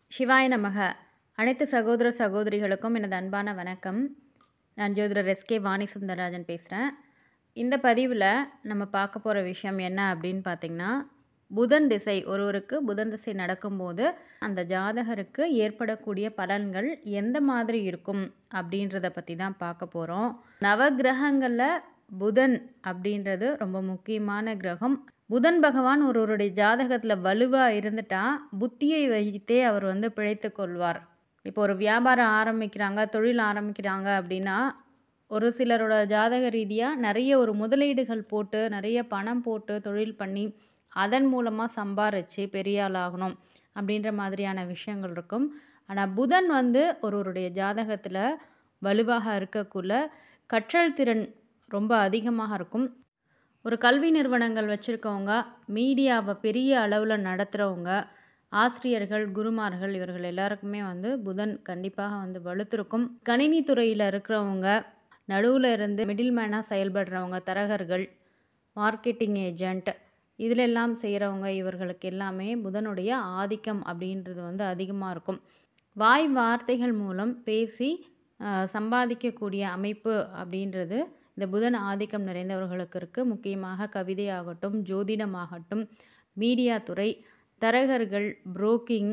சிவாய நமக அனைத்து சகோதர சகோதரிகளுக்கும் எனது அன்பான வணக்கம் நான் ஜோதிடர் எஸ்கே வாணி சுந்தரராஜன் பேசுகிறேன் இந்த பதிவில் நம்ம பார்க்க போகிற விஷயம் என்ன அப்படின்னு பார்த்திங்கன்னா புதன் திசை ஒருவருக்கு புதன் திசை நடக்கும்போது அந்த ஜாதகருக்கு ஏற்படக்கூடிய பலன்கள் எந்த மாதிரி இருக்கும் அப்படின்றத பற்றி தான் பார்க்க போகிறோம் நவகிரகங்களில் புதன் அப்படின்றது ரொம்ப முக்கியமான கிரகம் புதன் பகவான் ஒருவருடைய ஜாதகத்தில் வலுவாக இருந்துட்டா புத்தியை வைத்தே அவர் வந்து பிழைத்து கொள்வார் இப்போ ஒரு வியாபாரம் ஆரம்பிக்கிறாங்க தொழில் ஆரம்பிக்கிறாங்க அப்படின்னா ஒரு சிலரோட ஜாதக ரீதியாக நிறைய ஒரு முதலீடுகள் போட்டு நிறைய பணம் போட்டு தொழில் பண்ணி அதன் மூலமாக சம்பாரித்து பெரிய ஆள் ஆகணும் அப்படின்ற மாதிரியான விஷயங்கள் இருக்கும் ஆனால் புதன் வந்து ஒருவருடைய ஜாதகத்தில் வலுவாக இருக்கக்குள்ள கற்றல் திறன் ரொம்ப அதிகமாக இருக்கும் ஒரு கல்வி நிறுவனங்கள் வச்சுருக்கவங்க மீடியாவை பெரிய அளவில் நடத்துகிறவங்க ஆசிரியர்கள் குருமார்கள் இவர்கள் எல்லாருக்குமே வந்து புதன் கண்டிப்பாக வந்து வலுத்திருக்கும் கணினி துறையில் இருக்கிறவங்க நடுவில் இருந்து மிடில் மேனாக செயல்படுறவங்க தரகர்கள் மார்க்கெட்டிங் ஏஜெண்ட் இதிலெல்லாம் செய்கிறவங்க இவர்களுக்கு எல்லாமே புதனுடைய ஆதிக்கம் அப்படின்றது வந்து அதிகமாக இருக்கும் வாய் வார்த்தைகள் மூலம் பேசி சம்பாதிக்கக்கூடிய அமைப்பு அப்படின்றது இந்த புதன் ஆதிக்கம் நிறைந்தவர்களுக்கு இருக்குது முக்கியமாக கவிதையாகட்டும் ஜோதிடமாகட்டும் மீடியா துறை தரகர்கள் புரோக்கிங்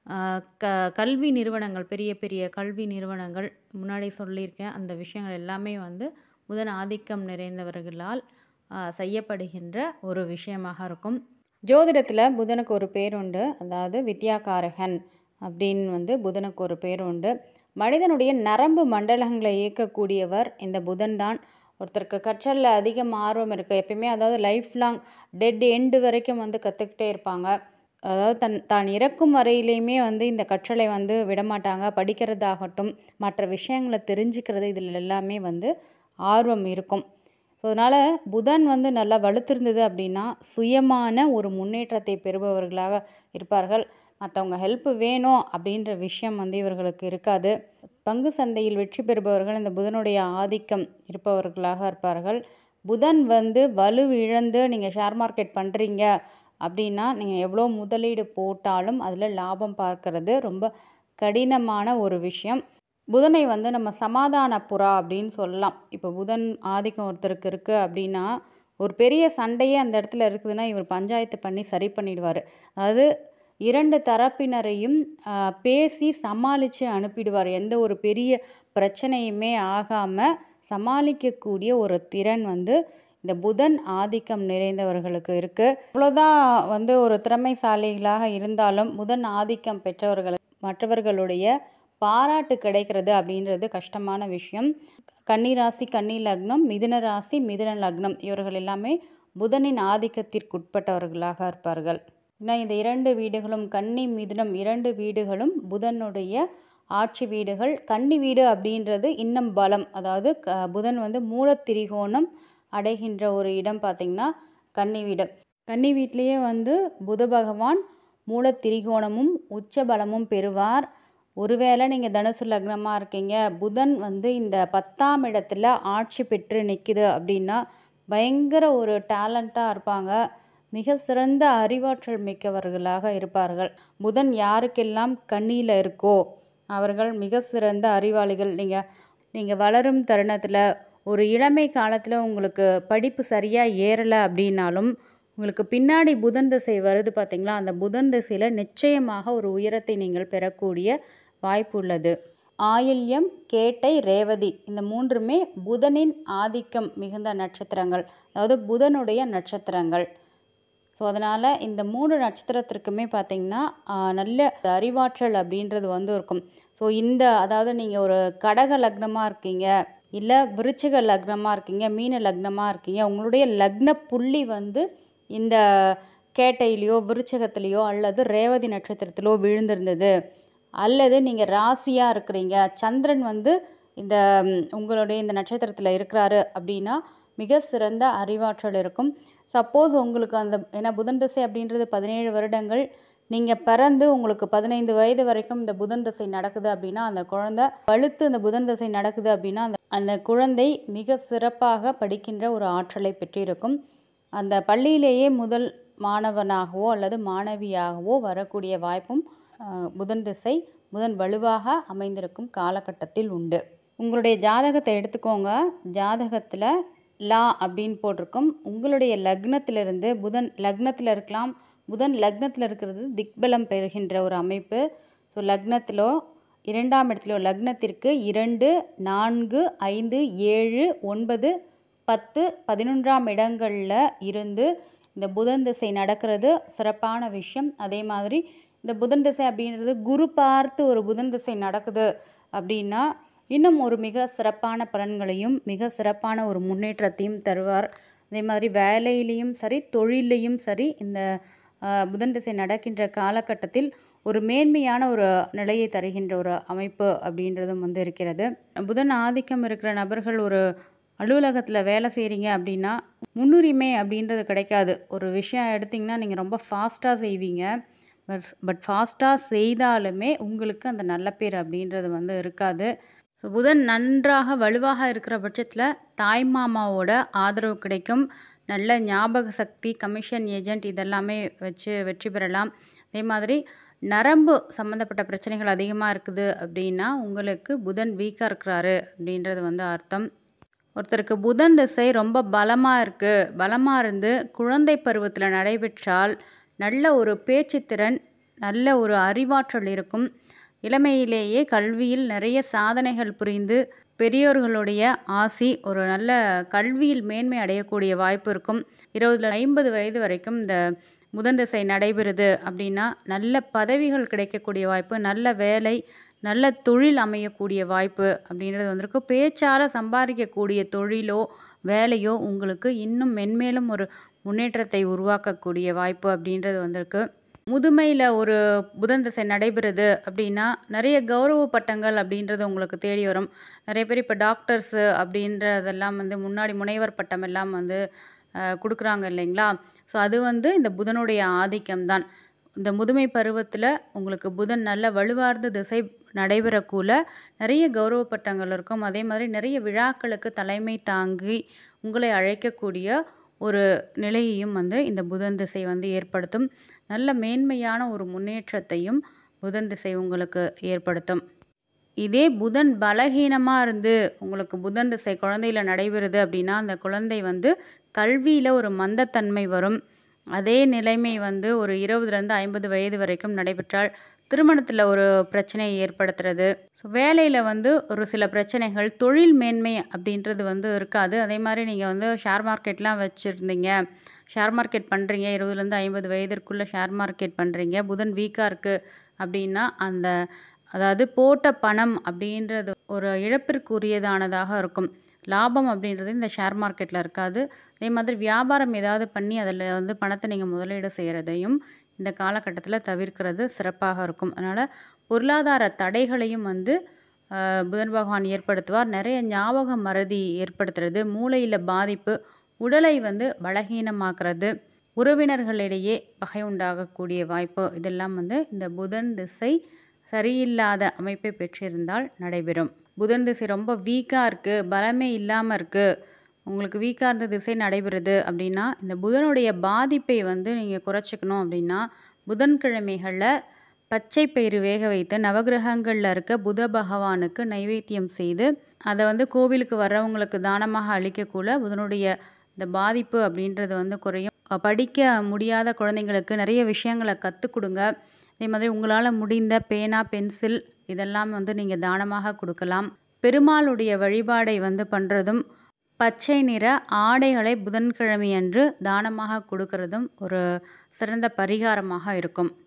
க கல்வி நிறுவனங்கள் பெரிய பெரிய கல்வி நிறுவனங்கள் முன்னாடி சொல்லியிருக்கேன் அந்த விஷயங்கள் எல்லாமே வந்து புதன் ஆதிக்கம் நிறைந்தவர்களால் செய்யப்படுகின்ற ஒரு விஷயமாக இருக்கும் ஜோதிடத்தில் புதனுக்கு ஒரு பேர் உண்டு அதாவது வித்யாகாரகன் அப்படின்னு வந்து புதனுக்கு ஒரு பேர் உண்டு மனிதனுடைய நரம்பு மண்டலங்களை இயக்கக்கூடியவர் இந்த புதன் தான் ஒருத்தருக்கு கற்றலில் அதிகம் ஆர்வம் இருக்குது எப்பயுமே அதாவது லைஃப் லாங் டெட் எண்டு வரைக்கும் வந்து கற்றுக்கிட்டே இருப்பாங்க அதாவது தன் தான் இறக்கும் வரையிலையுமே வந்து இந்த கற்றலை வந்து விடமாட்டாங்க படிக்கிறதாகட்டும் மற்ற விஷயங்களை தெரிஞ்சுக்கிறது இதில் எல்லாமே வந்து ஆர்வம் இருக்கும் ஸோ அதனால் புதன் வந்து நல்லா வலுத்திருந்தது அப்படின்னா சுயமான ஒரு முன்னேற்றத்தை பெறுபவர்களாக இருப்பார்கள் மற்றவங்க ஹெல்ப் வேணும் அப்படின்ற விஷயம் வந்து இவர்களுக்கு இருக்காது பங்கு சந்தையில் வெற்றி பெறுபவர்கள் இந்த புதனுடைய ஆதிக்கம் இருப்பவர்களாக இருப்பார்கள் புதன் வந்து வலு இழந்து நீங்கள் ஷேர் மார்க்கெட் பண்ணுறீங்க அப்படின்னா நீங்கள் எவ்வளோ முதலீடு போட்டாலும் அதில் லாபம் பார்க்கறது ரொம்ப கடினமான ஒரு விஷயம் புதனை வந்து நம்ம சமாதான புறா அப்படின்னு சொல்லலாம் இப்போ புதன் ஆதிக்கம் ஒருத்தருக்கு இருக்குது அப்படின்னா ஒரு பெரிய சண்டையே அந்த இடத்துல இருக்குதுன்னா இவர் பஞ்சாயத்து பண்ணி சரி பண்ணிடுவார் அதாவது இரண்டு தரப்பினரையும் பேசி சமாளித்து அனுப்பிடுவார் எந்த ஒரு பெரிய பிரச்சனையுமே ஆகாமல் சமாளிக்கக்கூடிய ஒரு திறன் வந்து இந்த புதன் ஆதிக்கம் நிறைந்தவர்களுக்கு இருக்குது அவ்வளோதான் வந்து ஒரு திறமைசாலிகளாக இருந்தாலும் புதன் ஆதிக்கம் பெற்றவர்கள் மற்றவர்களுடைய பாராட்டு கிடைக்கிறது அப்படின்றது கஷ்டமான விஷயம் கன்னிராசி கன்னி லக்னம் மிதுன ராசி மிதுன லக்னம் இவர்கள் எல்லாமே புதனின் ஆதிக்கத்திற்குட்பட்டவர்களாக இருப்பார்கள் ஏன்னா இந்த இரண்டு வீடுகளும் கன்னி மிதுனம் இரண்டு வீடுகளும் புதனுடைய ஆட்சி வீடுகள் கன்னி வீடு அப்படின்றது இன்னும் பலம் அதாவது க புதன் வந்து மூலத்திரிகோணம் அடைகின்ற ஒரு இடம் பார்த்திங்கன்னா கன்னி வீடு கன்னி வீட்லேயே வந்து புத பகவான் மூலத்திரிகோணமும் உச்ச பலமும் பெறுவார் ஒருவேளை நீங்கள் தனுசு லக்னமாக இருக்கீங்க புதன் வந்து இந்த பத்தாம் இடத்துல ஆட்சி பெற்று நிற்குது அப்படின்னா பயங்கர ஒரு டேலண்ட்டாக இருப்பாங்க மிக சிறந்த அறிவாற்றல் மிக்கவர்களாக இருப்பார்கள் புதன் யாருக்கெல்லாம் கண்ணியில் இருக்கோ அவர்கள் மிக சிறந்த அறிவாளிகள் நீங்கள் நீங்கள் வளரும் தருணத்தில் ஒரு இளமை காலத்தில் உங்களுக்கு படிப்பு சரியாக ஏறலை அப்படின்னாலும் உங்களுக்கு பின்னாடி புதன் திசை வருது பார்த்திங்களா அந்த புதன் திசையில் நிச்சயமாக ஒரு உயரத்தை நீங்கள் பெறக்கூடிய வாய்ப்பு உள்ளது ஆயில்யம் கேட்டை ரேவதி இந்த மூன்றுமே புதனின் ஆதிக்கம் மிகுந்த நட்சத்திரங்கள் அதாவது புதனுடைய நட்சத்திரங்கள் ஸோ அதனால் இந்த மூணு நட்சத்திரத்திற்குமே பார்த்திங்கன்னா நல்ல அறிவாற்றல் அப்படின்றது வந்து இருக்கும் ஸோ இந்த அதாவது நீங்கள் ஒரு கடக லக்னமாக இருக்கீங்க இல்லை விருச்சிக லக்னமாக இருக்கீங்க மீன லக்னமாக இருக்கீங்க உங்களுடைய லக்ன புள்ளி வந்து இந்த கேட்டையிலையோ விருச்சகத்துலேயோ அல்லது ரேவதி நட்சத்திரத்திலோ விழுந்திருந்தது அல்லது நீங்கள் ராசியாக இருக்கிறீங்க சந்திரன் வந்து இந்த உங்களுடைய இந்த நட்சத்திரத்தில் இருக்கிறாரு அப்படின்னா மிக சிறந்த அறிவாற்றல் இருக்கும் சப்போஸ் உங்களுக்கு அந்த ஏன்னா புதன் திசை அப்படின்றது பதினேழு வருடங்கள் நீங்கள் பிறந்து உங்களுக்கு பதினைந்து வயது வரைக்கும் இந்த புதன் தசை நடக்குது அப்படின்னா அந்த குழந்தை பழுத்து அந்த புதன் தசை நடக்குது அப்படின்னா அந்த அந்த குழந்தை மிக சிறப்பாக படிக்கின்ற ஒரு ஆற்றலை பெற்றிருக்கும் அந்த பள்ளியிலேயே முதல் மாணவனாகவோ அல்லது மாணவியாகவோ வரக்கூடிய வாய்ப்பும் அஹ், புதன் திசை புதன் வலுவாக அமைந்திருக்கும் காலகட்டத்தில் உண்டு உங்களுடைய ஜாதகத்தை எடுத்துக்கோங்க ஜாதகத்தில் லா அப்படின்னு போட்டிருக்கும் உங்களுடைய லக்னத்திலிருந்து புதன் லக்னத்தில் இருக்கலாம் புதன் லக்னத்தில் இருக்கிறது திக்பலம் பெறுகின்ற ஒரு அமைப்பு ஸோ லக்னத்திலோ இரண்டாம் இடத்திலோ லக்னத்திற்கு இரண்டு நான்கு ஐந்து ஏழு ஒன்பது பத்து பதினொன்றாம் இடங்களில் இருந்து இந்த புதன் திசை நடக்கிறது சிறப்பான விஷயம் அதே மாதிரி இந்த புதன் திசை அப்படின்றது குரு பார்த்து ஒரு புதன் திசை நடக்குது அப்படின்னா இன்னும் ஒரு மிக சிறப்பான பலன்களையும் மிக சிறப்பான ஒரு முன்னேற்றத்தையும் தருவார் அதே மாதிரி வேலையிலையும் சரி தொழிலையும் சரி இந்த ஆஹ், புதன் திசை நடக்கின்ற காலகட்டத்தில் ஒரு மேன்மையான ஒரு நிலையை தருகின்ற ஒரு அமைப்பு அப்படின்றதும் வந்து இருக்கிறது புதன் ஆதிக்கம் இருக்கிற நபர்கள் ஒரு அலுவலகத்தில் வேலை செய்கிறீங்க அப்படின்னா முன்னுரிமை அப்படின்றது கிடைக்காது ஒரு விஷயம் எடுத்திங்கன்னா நீங்கள் ரொம்ப ஃபாஸ்ட்டாக செய்வீங்க பட் பட் ஃபாஸ்ட்டாக செய்தாலுமே உங்களுக்கு அந்த நல்ல பேர் அப்படின்றது வந்து இருக்காது ஸோ புதன் நன்றாக வலுவாக இருக்கிற பட்சத்தில் தாய்மாமாவோட ஆதரவு கிடைக்கும் நல்ல ஞாபக சக்தி கமிஷன் ஏஜென்ட் இதெல்லாமே வச்சு வெற்றி பெறலாம் அதே மாதிரி நரம்பு சம்மந்தப்பட்ட பிரச்சனைகள் அதிகமாக இருக்குது அப்படின்னா உங்களுக்கு புதன் வீக்காக இருக்கிறாரு அப்படின்றது வந்து அர்த்தம் ஒருத்தருக்கு புதன் திசை ரொம்ப பலமாக இருக்குது பலமாக இருந்து குழந்தை பருவத்தில் நடைபெற்றால் நல்ல ஒரு பேச்சுத்திறன் நல்ல ஒரு அறிவாற்றல் இருக்கும் இளமையிலேயே கல்வியில் நிறைய சாதனைகள் புரிந்து பெரியோர்களுடைய ஆசி ஒரு நல்ல கல்வியில் மேன்மை அடையக்கூடிய வாய்ப்பு இருக்கும் இருபதுல ஐம்பது வயது வரைக்கும் இந்த புதன் திசை நடைபெறுது அப்படின்னா நல்ல பதவிகள் கிடைக்கக்கூடிய வாய்ப்பு நல்ல வேலை நல்ல தொழில் அமையக்கூடிய வாய்ப்பு அப்படின்றது வந்திருக்கு பேச்சால் சம்பாதிக்கக்கூடிய தொழிலோ வேலையோ உங்களுக்கு இன்னும் மென்மேலும் ஒரு முன்னேற்றத்தை உருவாக்கக்கூடிய வாய்ப்பு அப்படின்றது வந்திருக்கு முதுமையில் ஒரு புதன் திசை நடைபெறுது அப்படின்னா நிறைய கௌரவ பட்டங்கள் அப்படின்றது உங்களுக்கு தேடி வரும் நிறைய பேர் இப்போ டாக்டர்ஸு அப்படின்றதெல்லாம் வந்து முன்னாடி முனைவர் பட்டம் எல்லாம் வந்து அஹ், கொடுக்குறாங்க இல்லைங்களா ஸோ அது வந்து இந்த புதனுடைய ஆதிக்கம்தான் இந்த முதுமை பருவத்தில் உங்களுக்கு புதன் நல்ல வலுவார்ந்த திசை நடைபெறக்குள்ள நிறைய கௌரவ பட்டங்கள் இருக்கும் அதே மாதிரி நிறைய விழாக்களுக்கு தலைமை தாங்கி உங்களை அழைக்கக்கூடிய ஒரு நிலையையும் வந்து இந்த புதன் திசை வந்து ஏற்படுத்தும் நல்ல மேன்மையான ஒரு முன்னேற்றத்தையும் புதன் திசை உங்களுக்கு ஏற்படுத்தும் இதே புதன் பலகீனமாக இருந்து உங்களுக்கு புதன் திசை குழந்தையில் நடைபெறுது அப்படின்னா அந்த குழந்தை வந்து கல்வியில் ஒரு மந்தத்தன்மை வரும் அதே நிலைமை வந்து ஒரு இருபதுலேருந்து ஐம்பது வயது வரைக்கும் நடைபெற்றால் திருமணத்தில் ஒரு பிரச்சனையை ஏற்படுத்துறது ஸோ வேலையில் வந்து ஒரு சில பிரச்சனைகள் தொழில் மேன்மை அப்படின்றது வந்து இருக்காது அதே மாதிரி நீங்கள் வந்து ஷேர் மார்க்கெட்லாம் வச்சுருந்தீங்க ஷேர் மார்க்கெட் பண்ணுறீங்க இருபதுலேருந்து ஐம்பது வயதிற்குள்ளே ஷேர் மார்க்கெட் பண்ணுறீங்க புதன் வீக்காக இருக்குது அப்படின்னா அந்த அதாவது போட்ட பணம் அப்படின்றது ஒரு இழப்பிற்குரியதானதாக இருக்கும் லாபம் அப்படின்றது இந்த ஷேர் மார்க்கெட்டில் இருக்காது அதே மாதிரி வியாபாரம் ஏதாவது பண்ணி அதில் வந்து பணத்தை நீங்கள் முதலீடு செய்கிறதையும் இந்த காலகட்டத்தில் தவிர்க்கிறது சிறப்பாக இருக்கும் அதனால் பொருளாதார தடைகளையும் வந்து ஆஹ், புதன் பகவான் ஏற்படுத்துவார் நிறைய ஞாபக மறதி ஏற்படுத்துறது மூளையில் பாதிப்பு உடலை வந்து பலகீனமாக்குறது உறவினர்களிடையே பகை உண்டாகக்கூடிய வாய்ப்பு இதெல்லாம் வந்து இந்த புதன் திசை சரியில்லாத அமைப்பை பெற்றிருந்தால் நடைபெறும் புதன் திசை ரொம்ப வீக்காக இருக்குது பலமே இல்லாமல் இருக்குது உங்களுக்கு வீக்காக இருந்த திசை நடைபெறுது அப்படின்னா இந்த புதனுடைய பாதிப்பை வந்து நீங்கள் குறைச்சிக்கணும் அப்படின்னா புதன்கிழமைகளில் பச்சை பயிறு வேக வைத்து நவகிரகங்களில் இருக்க புத பகவானுக்கு நைவேத்தியம் செய்து அதை வந்து கோவிலுக்கு வர்றவங்களுக்கு தானமாக அளிக்கக்குள்ள புதனுடைய இந்த பாதிப்பு அப்படின்றது வந்து குறையும் அஹ் படிக்க முடியாத குழந்தைங்களுக்கு நிறைய விஷயங்களை கற்றுக் கொடுங்க அதே மாதிரி உங்களால் முடிந்த பேனா பென்சில் இதெல்லாம் வந்து நீங்கள் தானமாக கொடுக்கலாம் பெருமாளுடைய வழிபாடை வந்து பண்ணுறதும் பச்சை நிற ஆடைகளை புதன்கிழமை அன்று தானமாக கொடுக்கறதும் ஒரு சிறந்த பரிகாரமாக இருக்கும்